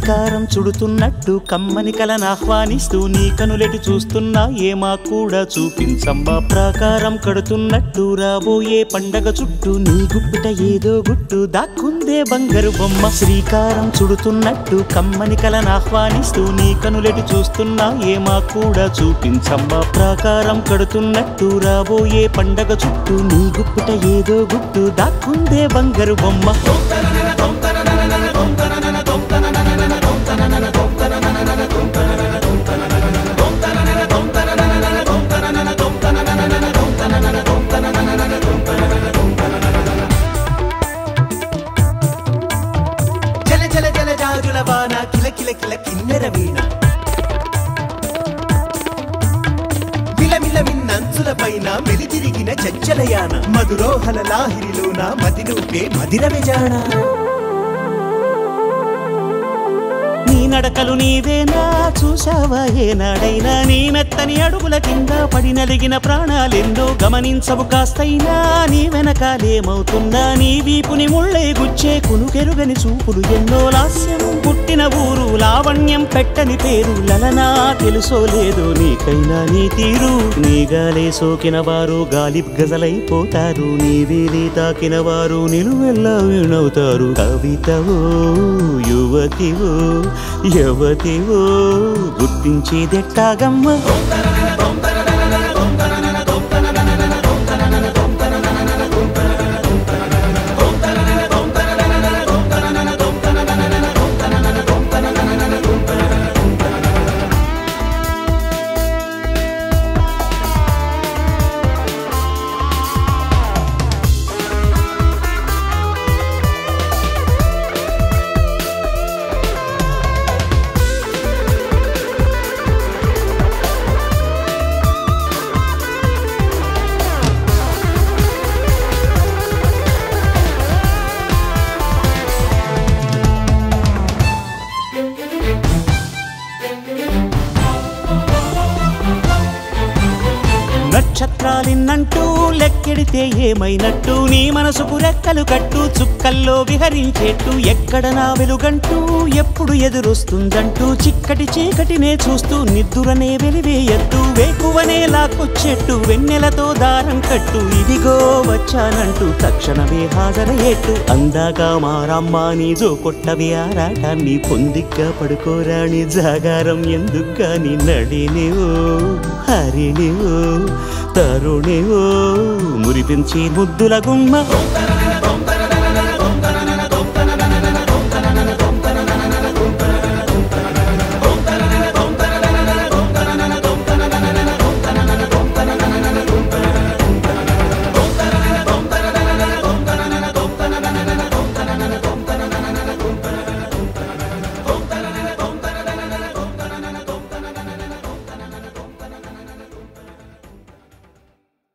శ్రీకారం చుడుతున్నట్టు కమ్మని కలను ఆహ్వానిస్తూ నీ కనులెటి చూస్తున్నా ఏమా కూడా చూపించమ్మా ప్రాకారం కడుతున్నట్టు రాబోయే పండగ చుట్టూ నీ గుప్పిట ఏదో గుట్టు దాక్కుందే బంగారు బొమ్మ శ్రీకారం చుడుతున్నట్టు కమ్మని కలను ఆహ్వానిస్తూ నీ కనులెటి చూస్తున్నా ఏమా కూడా చూపించమ్మా ప్రాకారం కడుతున్నట్టు రాబోయే పండగ చుట్టూ నీ గుప్పిట ఏదో గుట్టు దాక్కుందే బంగారు బొమ్మ జల జల జల జాజుల వాన కిల కిల కిల కిన్నెర వీణ మిల మిల మిన్నంచుల పైన వెలితిరిగిన చంచలయాన మధురోహల లాహిరిలోన మదినూపే మదిర విజాణ నీ నడకలు నీవేనా చూసావా ఏనాడైనా నీ మెత్తని అడుగుల కింద పడి నలిగిన ప్రాణాలెందో గమనించవు కాస్తైనా నీ వెనకాలేమవుతుందా నీ వీపుని ముళ్ళే గుచ్చే కునుకెరుగని చూపులు ఎన్నో లాస్యం పుట్టిన ఊరు లావణ్యం పెట్టని పేరు లలనా తెలుసో లేదో నీకైనా నీ తీరు నీ గాలే సోకిన వారు గాలి గజలైపోతారు నీ వేలి తాకిన వారు నిలువెల్లా వీణవుతారు కవితవో యువతివో యువతివో గుర్తించేదెట్టాగమ్మ నక్షత్రాలిన్నంటూ లెక్కెడితే ఏమైనట్టు నీ మనసుకు రెక్కలు కట్టు చుక్కల్లో విహరించేట్టు ఎక్కడ నా వెలుగంటూ ఎప్పుడు ఎదురొస్తుందంటూ చిక్కటి చీకటినే చూస్తూ నిద్దురనే వెలివేయద్దు వేకువనే లాక్కొచ్చెట్టు వెన్నెలతో దారం కట్టు ఇదిగో వచ్చానంటూ తక్షణమే హాజరయ్యేట్టు అందాక మారమ్మ నీ జో కొట్టవి ఆరాటాన్ని పొందిగ్గా పడుకోరాని జాగారం ఎందుకు గాని నడినివో హరిణివో తరుణివో మురిపించి ముద్దుల గుమ్మ